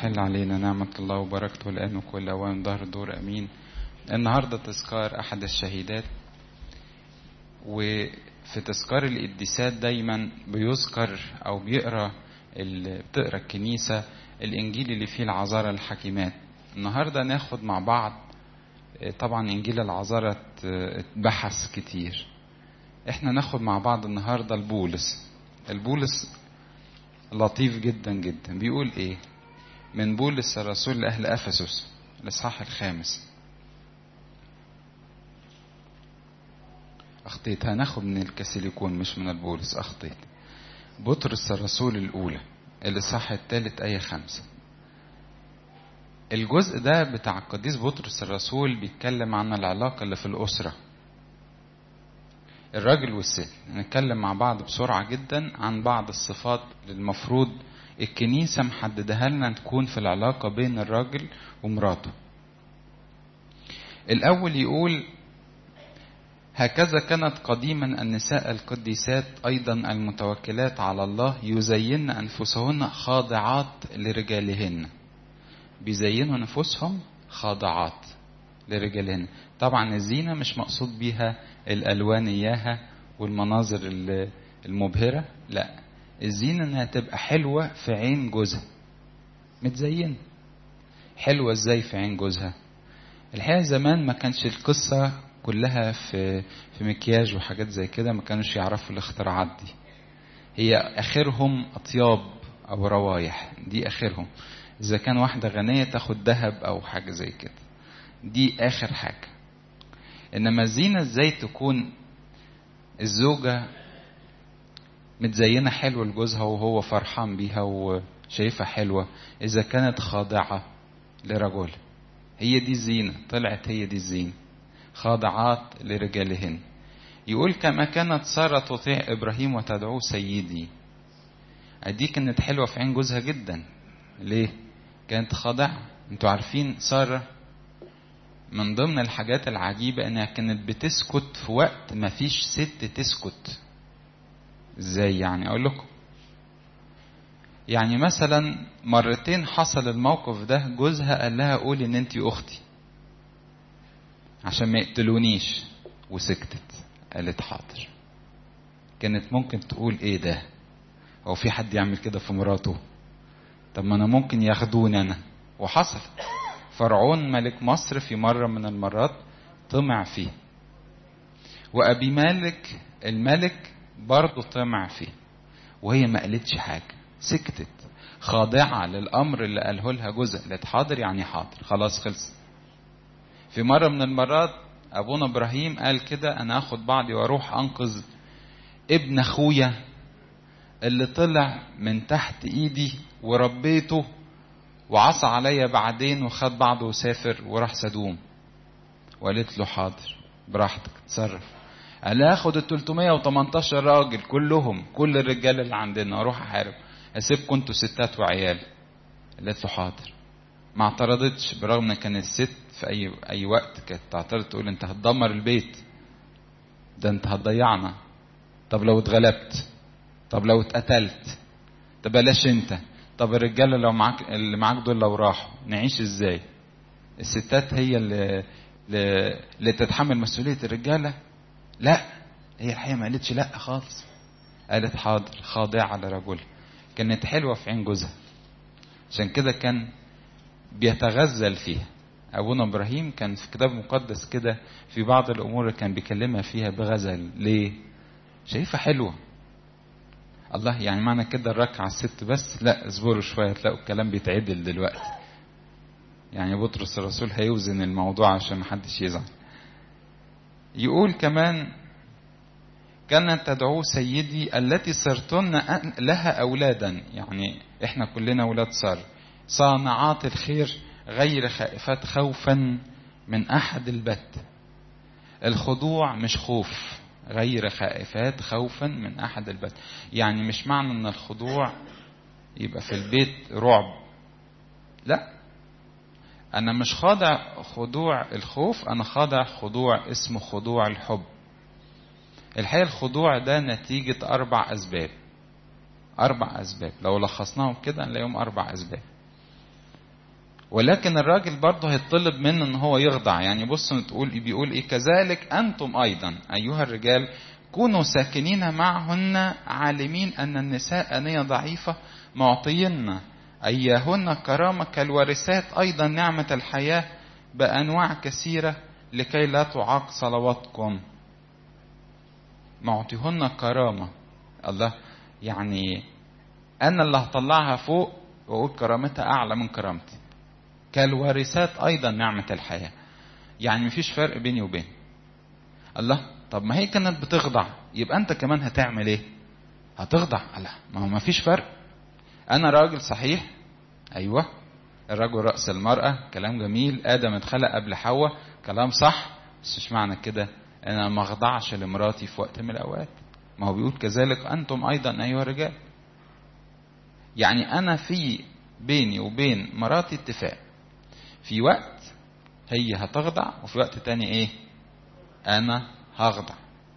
تحل علينا نعمة الله وبركته الآن وكل أوان ظهر دور أمين النهاردة تذكار أحد الشهيدات وفي تذكار القديسات دايما بيذكر أو بيقرأ بتقرأ الكنيسة الإنجيل اللي فيه العذارى الحكيمات النهاردة ناخد مع بعض طبعا إنجيل العذارى اتبحث كتير احنا ناخد مع بعض النهاردة البولس البولس لطيف جدا جدا بيقول ايه من بولس الرسول لأهل أفسس الإصحاح الخامس أخطيت هناخد من الكاسيليكون مش من البولس أخطيت بطرس الرسول الأولى الإصحاح الثالث آية خمسة الجزء ده بتاع القديس بطرس الرسول بيتكلم عن العلاقة اللي في الأسرة الراجل والست نتكلم مع بعض بسرعة جدا عن بعض الصفات اللي المفروض الكنيسة محددها لنا تكون في العلاقة بين الراجل ومراته الأول يقول هكذا كانت قديما النساء القديسات أيضا المتوكلات على الله يزين أنفسهن خاضعات لرجالهن بيزينوا نفوسهم خاضعات لرجالهن طبعا الزينة مش مقصود بيها الألوان إياها والمناظر المبهرة لا الزينة انها تبقى حلوة في عين جوزها متزينة حلوة ازاي في عين جوزها الحقيقة زمان ما كانش القصة كلها في في مكياج وحاجات زي كده ما كانوش يعرفوا الاختراعات دي هي اخرهم اطياب او روايح دي اخرهم اذا كان واحدة غنية تاخد ذهب او حاجة زي كده دي اخر حاجة انما الزينة ازاي تكون الزوجة متزينة حلو لجوزها وهو فرحان بيها وشايفها حلوة إذا كانت خاضعة لرجل هي دي الزينة طلعت هي دي الزينة خاضعات لرجالهن يقول كما كانت سارة تطيع إبراهيم وتدعوه سيدي دي كانت حلوة في عين جوزها جدا ليه؟ كانت خاضعة انتوا عارفين سارة من ضمن الحاجات العجيبة انها كانت بتسكت في وقت ما فيش ست تسكت ازاي يعني اقول لكم يعني مثلا مرتين حصل الموقف ده جوزها قال لها قولي ان انت اختي عشان ما يقتلونيش وسكتت قالت حاضر كانت ممكن تقول ايه ده هو في حد يعمل كده في مراته طب ما انا ممكن ياخدوني انا وحصل فرعون ملك مصر في مرة من المرات طمع فيه وأبي مالك الملك برضه طمع فيه وهي ما قالتش حاجة سكتت خاضعة للأمر اللي قاله لها جوزها قالت حاضر يعني حاضر خلاص خلص في مرة من المرات أبونا إبراهيم قال كده أنا أخد بعضي وأروح أنقذ ابن أخويا اللي طلع من تحت إيدي وربيته وعصى عليا بعدين وخد بعضه وسافر وراح سدوم وقالت له حاضر براحتك اتصرف قال اخد ال 318 راجل كلهم كل الرجاله اللي عندنا واروح احارب اسيبكم انتوا ستات وعيال قالت له حاضر ما اعترضتش برغم ان كان الست في اي اي وقت كانت تعترض تقول انت هتدمر البيت ده انت هتضيعنا طب لو اتغلبت طب لو اتقتلت طب بلاش انت طب الرجاله لو معاك اللي معاك دول لو راحوا نعيش ازاي الستات هي اللي اللي تتحمل مسؤوليه الرجاله لا هي الحقيقه ما قالتش لا خالص قالت حاضر خاضعه لرجل كانت حلوه في عين جوزها عشان كده كان بيتغزل فيها ابونا ابراهيم كان في كتاب مقدس كده في بعض الامور اللي كان بيكلمها فيها بغزل ليه شايفها حلوه الله يعني معنى كده الركعة الست بس لا اصبروا شوية تلاقوا الكلام بيتعدل دلوقتي يعني بطرس الرسول هيوزن الموضوع عشان محدش يزعل يقول كمان كانت تدعوه سيدي التي صرتن لها أولادا يعني احنا كلنا أولاد صار صانعات الخير غير خائفات خوفا من أحد البت الخضوع مش خوف غير خائفات خوفا من احد البت يعني مش معنى ان الخضوع يبقى في البيت رعب لا انا مش خاضع خضوع الخوف انا خاضع خضوع اسمه خضوع الحب الحقيقه الخضوع ده نتيجه اربع اسباب اربع اسباب لو لخصناهم كده نلاقيهم اربع اسباب ولكن الراجل برضه هيطلب منه ان هو يخضع يعني بص تقول بيقول ايه كذلك انتم ايضا ايها الرجال كونوا ساكنين معهن عالمين ان النساء انيه ضعيفه معطين اياهن كرامه كالوارثات ايضا نعمه الحياه بانواع كثيره لكي لا تعاق صلواتكم معطيهن كرامه الله يعني انا اللي هطلعها فوق واقول كرامتها اعلى من كرامتي كالوارثات ايضا نعمه الحياه يعني مفيش فرق بيني وبين الله طب ما هي كانت بتخضع يبقى انت كمان هتعمل ايه هتخضع لا ما هو مفيش فرق انا راجل صحيح ايوه الرجل راس المراه كلام جميل ادم اتخلق قبل حواء كلام صح بس مش معنى كده انا ما اخضعش لمراتي في وقت من الاوقات ما هو بيقول كذلك انتم ايضا ايها الرجال يعني انا في بيني وبين مراتي اتفاق في وقت هي هتخضع وفي وقت تاني ايه انا هخضع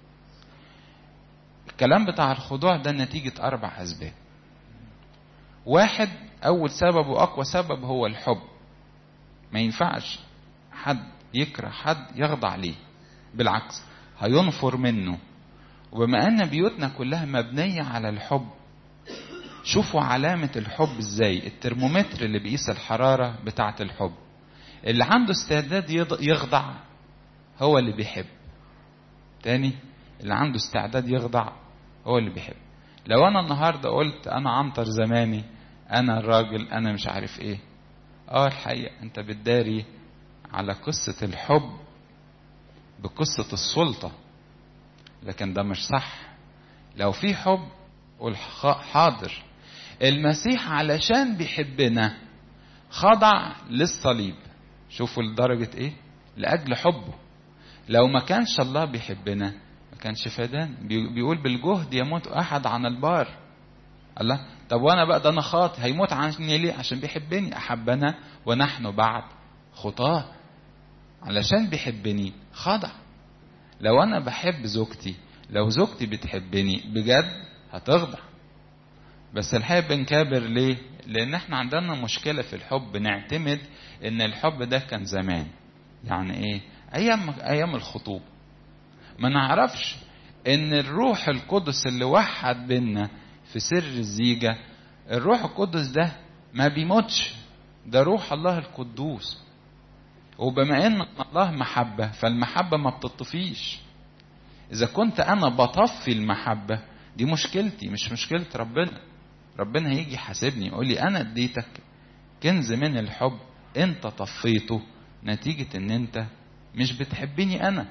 الكلام بتاع الخضوع ده نتيجة أربع أسباب واحد أول سبب وأقوى سبب هو الحب ما ينفعش حد يكره حد يخضع ليه بالعكس هينفر منه وبما أن بيوتنا كلها مبنية على الحب شوفوا علامة الحب ازاي الترمومتر اللي بيقيس الحرارة بتاعة الحب اللي عنده استعداد يخضع هو اللي بيحب تاني اللي عنده استعداد يخضع هو اللي بيحب لو انا النهارده قلت انا عنتر زماني انا الراجل انا مش عارف ايه اه الحقيقه انت بتداري على قصه الحب بقصه السلطه لكن ده مش صح لو في حب قول حاضر المسيح علشان بيحبنا خضع للصليب شوفوا لدرجه ايه لاجل حبه لو ما كانش الله بيحبنا ما كانش فدان بيقول بالجهد يموت احد عن البار الله طب وانا بقى ده انا خاطئ هيموت عني ليه عشان بيحبني احبنا ونحن بعد خطاه علشان بيحبني خضع لو انا بحب زوجتي لو زوجتي بتحبني بجد هتخضع بس الحقيقه بنكابر ليه لان احنا عندنا مشكله في الحب نعتمد ان الحب ده كان زمان يعني ايه ايام ايام الخطوبه ما نعرفش ان الروح القدس اللي وحد بينا في سر الزيجه الروح القدس ده ما بيموتش ده روح الله القدوس وبما ان الله محبه فالمحبه ما بتطفيش اذا كنت انا بطفي المحبه دي مشكلتي مش مشكله ربنا ربنا هيجي يحاسبني يقول لي انا اديتك كنز من الحب انت طفيته نتيجه ان انت مش بتحبني انا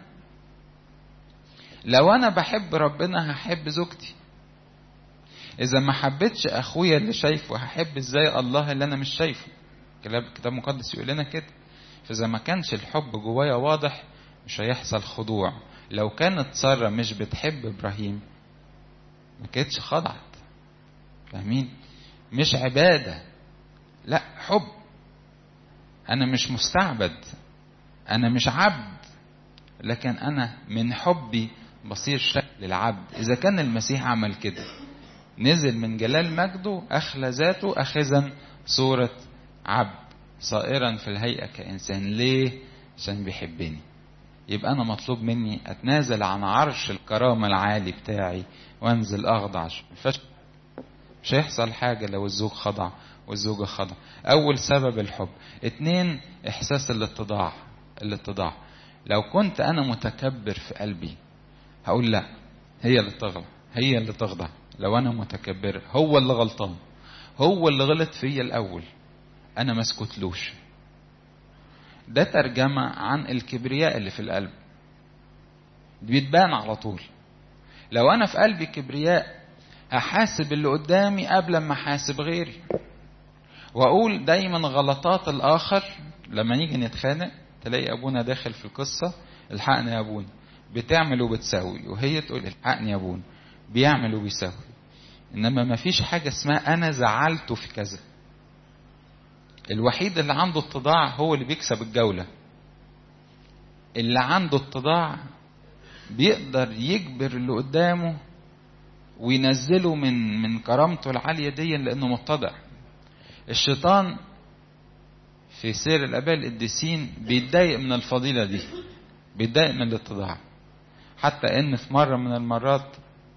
لو انا بحب ربنا هحب زوجتي اذا ما حبيتش اخويا اللي شايفه هحب ازاي الله اللي انا مش شايفه كتاب الكتاب المقدس يقول لنا كده فاذا ما كانش الحب جوايا واضح مش هيحصل خضوع لو كانت ساره مش بتحب ابراهيم ما كانتش خضعت فاهمين مش عباده لا حب انا مش مستعبد انا مش عبد لكن انا من حبي بصير شكل العبد اذا كان المسيح عمل كده نزل من جلال مجده اخلى ذاته اخذا صورة عبد صائرا في الهيئة كإنسان ليه عشان بيحبني يبقى أنا مطلوب مني أتنازل عن عرش الكرامة العالي بتاعي وأنزل أخضع فش مش هيحصل حاجة لو الزوج خضع والزوجة خضع أول سبب الحب اتنين إحساس الاتضاع الاتضاع لو كنت أنا متكبر في قلبي هقول لا هي اللي تغلط هي اللي تخضع لو أنا متكبر هو اللي غلطان هو اللي غلط فيا الأول أنا ما اسكتلوش ده ترجمة عن الكبرياء اللي في القلب بيتبان على طول لو أنا في قلبي كبرياء هحاسب اللي قدامي قبل ما احاسب غيري واقول دايما غلطات الاخر لما نيجي نتخانق تلاقي ابونا داخل في القصه الحقني يا ابونا بتعمل وبتسوي وهي تقول الحقني يا ابونا بيعمل وبيسوي انما ما فيش حاجه اسمها انا زعلته في كذا الوحيد اللي عنده اتضاع هو اللي بيكسب الجوله اللي عنده اتضاع بيقدر يجبر اللي قدامه وينزله من من كرامته العاليه دي لانه متضع الشيطان في سير الآباء القديسين بيتضايق من الفضيلة دي بيتضايق من الاتضاع حتى إن في مرة من المرات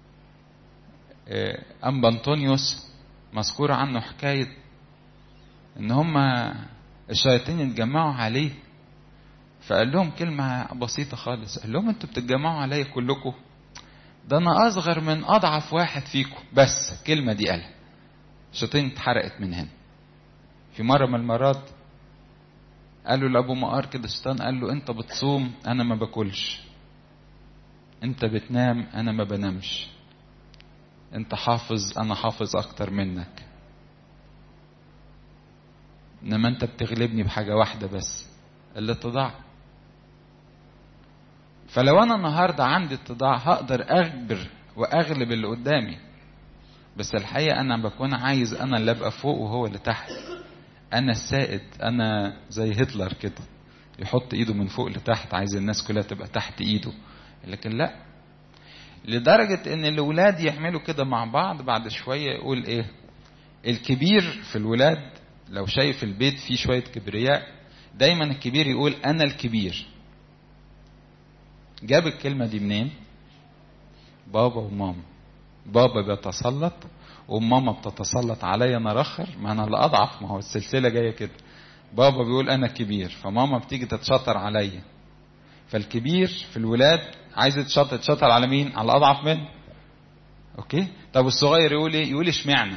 أنبا أنطونيوس مذكور عنه حكاية إن هما الشياطين اتجمعوا عليه فقال لهم كلمة بسيطة خالص قال لهم انتوا بتتجمعوا عليا كلكم ده انا اصغر من اضعف واحد فيكم بس الكلمة دي قالها الشياطين اتحرقت من هنا في مرة من المرات قالوا لأبو مقار كده الشيطان قال له أنت بتصوم أنا ما باكلش أنت بتنام أنا ما بنامش أنت حافظ أنا حافظ أكتر منك إنما أنت بتغلبني بحاجة واحدة بس الاتضاع فلو أنا النهاردة عندي اتضاع هقدر أجبر وأغلب اللي قدامي بس الحقيقة أنا بكون عايز أنا اللي أبقى فوق وهو اللي تحت أنا السائد أنا زي هتلر كده يحط إيده من فوق لتحت عايز الناس كلها تبقى تحت إيده لكن لا لدرجة إن الولاد يعملوا كده مع بعض بعد شوية يقول إيه الكبير في الولاد لو شايف البيت فيه شوية كبرياء دايما الكبير يقول أنا الكبير جاب الكلمة دي منين بابا وماما بابا بيتسلط وماما بتتسلط عليا انا رخر ما انا اللي اضعف ما هو السلسله جايه كده بابا بيقول انا كبير فماما بتيجي تتشطر عليا فالكبير في الولاد عايز يتشطر يتشطر على مين على الاضعف منه اوكي طب الصغير يقول ايه يقول اشمعنى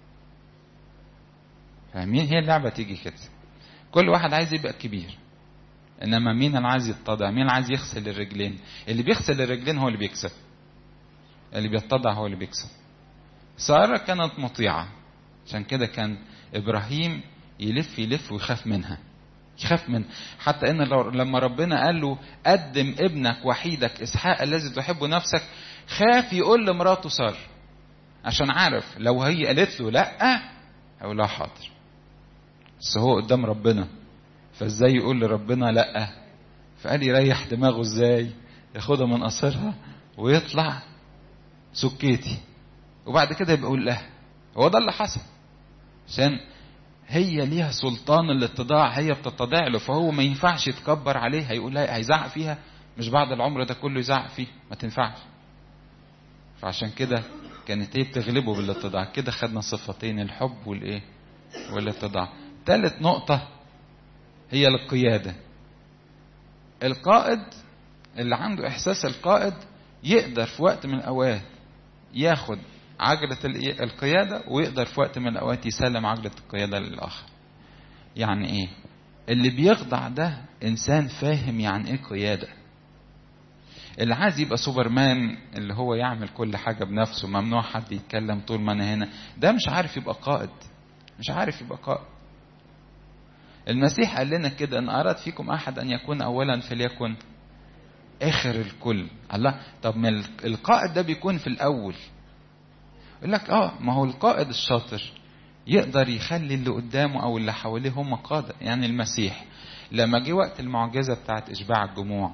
فاهمين هي اللعبه تيجي كده كل واحد عايز يبقى كبير انما مين اللي عايز يتضع مين اللي عايز يغسل الرجلين اللي بيغسل الرجلين هو اللي بيكسب اللي بيتضع هو اللي بيكسب سارة كانت مطيعة عشان كده كان إبراهيم يلف يلف ويخاف منها يخاف من حتى ان لما ربنا قال له قدم ابنك وحيدك اسحاق الذي تحب نفسك خاف يقول لمراته سار عشان عارف لو هي قالت له لا هيقول لها حاضر بس هو قدام ربنا فازاي يقول لربنا لا فقال يريح دماغه ازاي ياخدها من قصرها ويطلع سكيتي وبعد كده يبقى يقول لها هو ده اللي حصل عشان هي ليها سلطان الاتضاع هي بتتضاع له فهو ما ينفعش يتكبر عليه هيقول لها هيزعق فيها مش بعد العمر ده كله يزعق فيه ما تنفعش فعشان كده كانت هي بتغلبه بالاتضاع كده خدنا صفتين الحب والايه والاتضاع ثالث نقطة هي القيادة القائد اللي عنده إحساس القائد يقدر في وقت من الأوقات ياخد عجلة القيادة ويقدر في وقت من الأوقات يسلم عجلة القيادة للآخر يعني إيه اللي بيخضع ده إنسان فاهم يعني إيه قيادة اللي عايز يبقى سوبرمان اللي هو يعمل كل حاجة بنفسه ممنوع حد يتكلم طول ما أنا هنا ده مش عارف يبقى قائد مش عارف يبقى قائد المسيح قال لنا كده ان اراد فيكم احد ان يكون اولا فليكن اخر الكل الله طب ما القائد ده بيكون في الاول يقول لك اه ما هو القائد الشاطر يقدر يخلي اللي قدامه او اللي حواليه هم قاده يعني المسيح لما جه وقت المعجزه بتاعت اشباع الجموع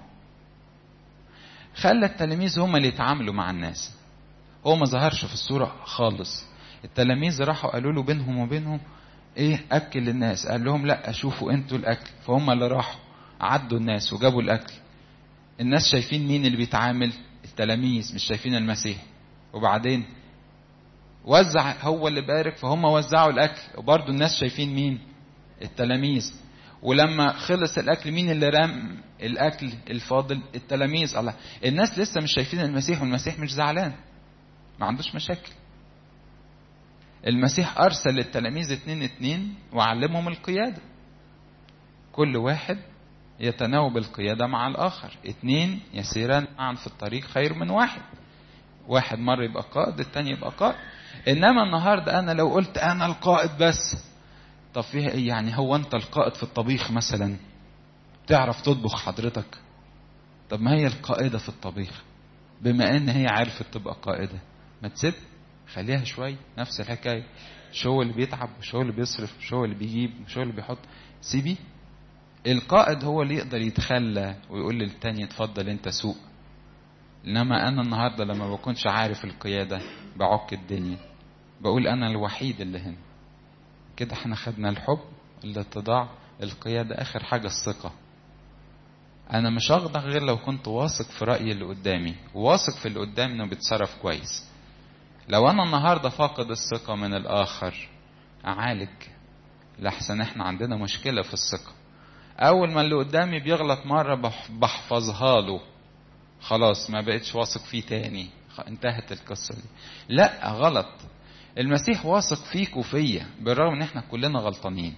خلى التلاميذ هم اللي يتعاملوا مع الناس هو ما ظهرش في الصوره خالص التلاميذ راحوا قالوا له بينهم وبينهم ايه اكل الناس قال لهم لا شوفوا انتوا الاكل فهم اللي راحوا عدوا الناس وجابوا الاكل الناس شايفين مين اللي بيتعامل التلاميذ مش شايفين المسيح وبعدين وزع هو اللي بارك فهم وزعوا الاكل وبرضه الناس شايفين مين التلاميذ ولما خلص الاكل مين اللي رام الاكل الفاضل التلاميذ الله الناس لسه مش شايفين المسيح والمسيح مش زعلان ما عندوش مشاكل المسيح أرسل للتلاميذ اتنين اتنين وعلمهم القيادة كل واحد يتناوب القيادة مع الآخر اتنين يسيران معا في الطريق خير من واحد واحد مرة يبقى قائد التاني يبقى قائد إنما النهاردة أنا لو قلت أنا القائد بس طب فيها إيه يعني هو أنت القائد في الطبيخ مثلا تعرف تطبخ حضرتك طب ما هي القائدة في الطبيخ بما إن هي عرفت تبقى قائدة ما تسيب خليها شوي نفس الحكايه مش هو اللي بيتعب مش هو اللي بيصرف مش هو اللي بيجيب مش هو اللي بيحط سيبي القائد هو اللي يقدر يتخلى ويقول للتاني اتفضل انت سوق انما انا النهارده لما بكونش عارف القياده بعك الدنيا بقول انا الوحيد اللي هنا كده احنا خدنا الحب الاتضاع القيادة آخر حاجة الثقة أنا مش هخضع غير لو كنت واثق في رأيي اللي قدامي وواثق في اللي قدامي إنه بيتصرف كويس لو أنا النهاردة فاقد الثقة من الآخر أعالج لحسن إحنا عندنا مشكلة في الثقة أول ما اللي قدامي بيغلط مرة بحفظها له خلاص ما بقتش واثق فيه تاني انتهت القصة دي لا غلط المسيح واثق فيك وفيا بالرغم ان احنا كلنا غلطانين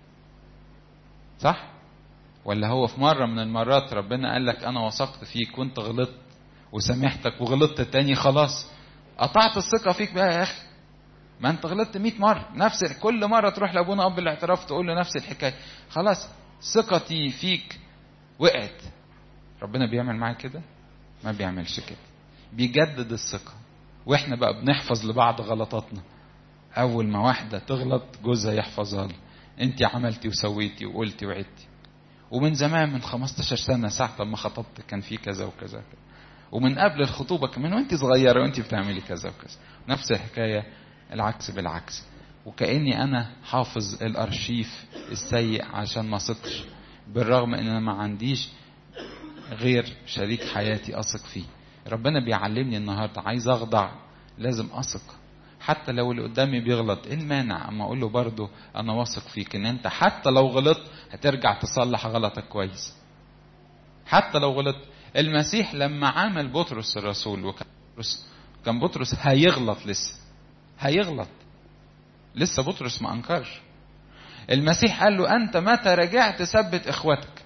صح ولا هو في مرة من المرات ربنا قال لك انا وثقت فيك وانت غلطت وسامحتك وغلطت تاني خلاص قطعت الثقة فيك بقى يا اخي ما انت غلطت 100 مرة نفس كل مرة تروح لابونا اب الاعتراف تقول له نفس الحكاية خلاص ثقتي فيك وقعت ربنا بيعمل معاك كده ما بيعملش كده بيجدد الثقة واحنا بقى بنحفظ لبعض غلطاتنا اول ما واحدة تغلط جوزها يحفظها لها انت عملتي وسويتي وقلتي وعدتي ومن زمان من 15 سنة ساعة ما خطبت كان في كذا وكذا كذا ومن قبل الخطوبة كمان وانت صغيرة وانت بتعملي كذا وكذا نفس الحكاية العكس بالعكس وكأني أنا حافظ الأرشيف السيء عشان ما أثقش بالرغم إن أنا ما عنديش غير شريك حياتي أثق فيه ربنا بيعلمني النهاردة عايز أخضع لازم أثق حتى لو اللي قدامي بيغلط ايه المانع اما اقول له برضه انا واثق فيك ان انت حتى لو غلطت هترجع تصلح غلطك كويس حتى لو غلط المسيح لما عامل بطرس الرسول وكان بطرس كان بطرس هيغلط لسه هيغلط لسه بطرس ما انكرش المسيح قال له انت متى رجعت ثبت اخوتك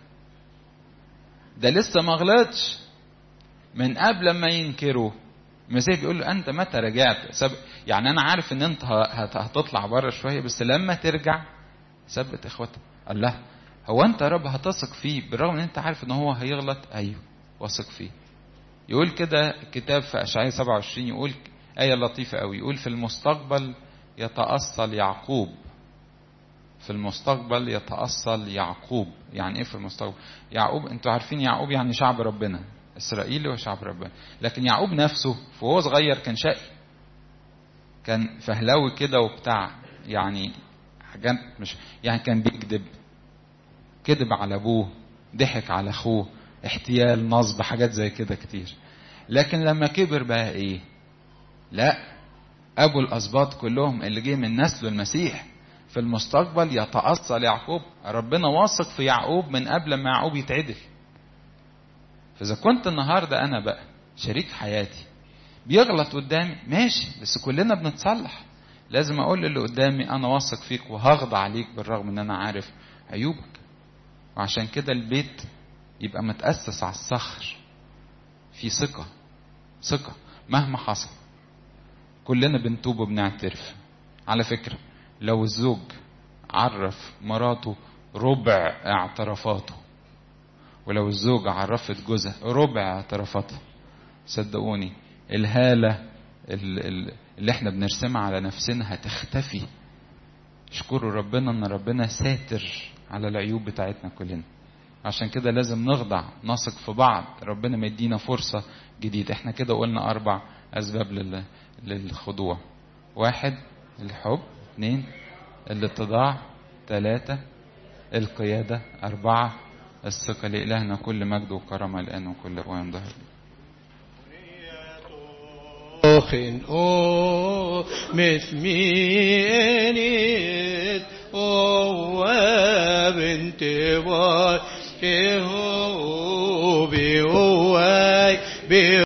ده لسه ما غلطش من قبل ما ينكروا المسيح بيقول له انت متى رجعت سب... يعني انا عارف ان انت هتطلع بره شويه بس لما ترجع ثبت اخوتك قال له هو انت يا رب هتثق فيه بالرغم ان انت عارف ان هو هيغلط ايوه واثق فيه يقول كده كتاب في اشعياء 27 يقول ايه لطيفه قوي يقول في المستقبل يتأصل يعقوب في المستقبل يتأصل يعقوب يعني ايه في المستقبل يعقوب انتوا عارفين يعقوب يعني شعب ربنا اسرائيل هو شعب ربنا لكن يعقوب نفسه وهو صغير كان شقي كان فهلاوي كده وبتاع يعني حاجات مش يعني كان بيكذب كذب على ابوه ضحك على اخوه احتيال نصب حاجات زي كده كتير لكن لما كبر بقى ايه لا ابو الاسباط كلهم اللي جه من نسل المسيح في المستقبل يتأصل يعقوب ربنا واثق في يعقوب من قبل ما يعقوب يتعدل فإذا كنت النهاردة أنا بقى شريك حياتي بيغلط قدامي ماشي بس كلنا بنتصلح لازم أقول للي قدامي أنا واثق فيك وهخضع عليك بالرغم إن أنا عارف عيوبك وعشان كده البيت يبقى متأسس على الصخر في ثقة ثقة مهما حصل كلنا بنتوب وبنعترف على فكرة لو الزوج عرف مراته ربع اعترافاته ولو الزوجة عرفت جوزها ربع اعترافاتها صدقوني الهالة اللي احنا بنرسمها على نفسنا هتختفي اشكروا ربنا ان ربنا ساتر على العيوب بتاعتنا كلنا عشان كده لازم نخضع نثق في بعض ربنا ما يدينا فرصة جديدة احنا كده قلنا اربع اسباب لل... للخضوع واحد الحب اثنين الاتضاع ثلاثة القيادة أربعة الثقة لإلهنا كل مجد وكرامة الآن وكل أوان ظهر أخن أو مثمينيت أو بنت باي كهو بيواي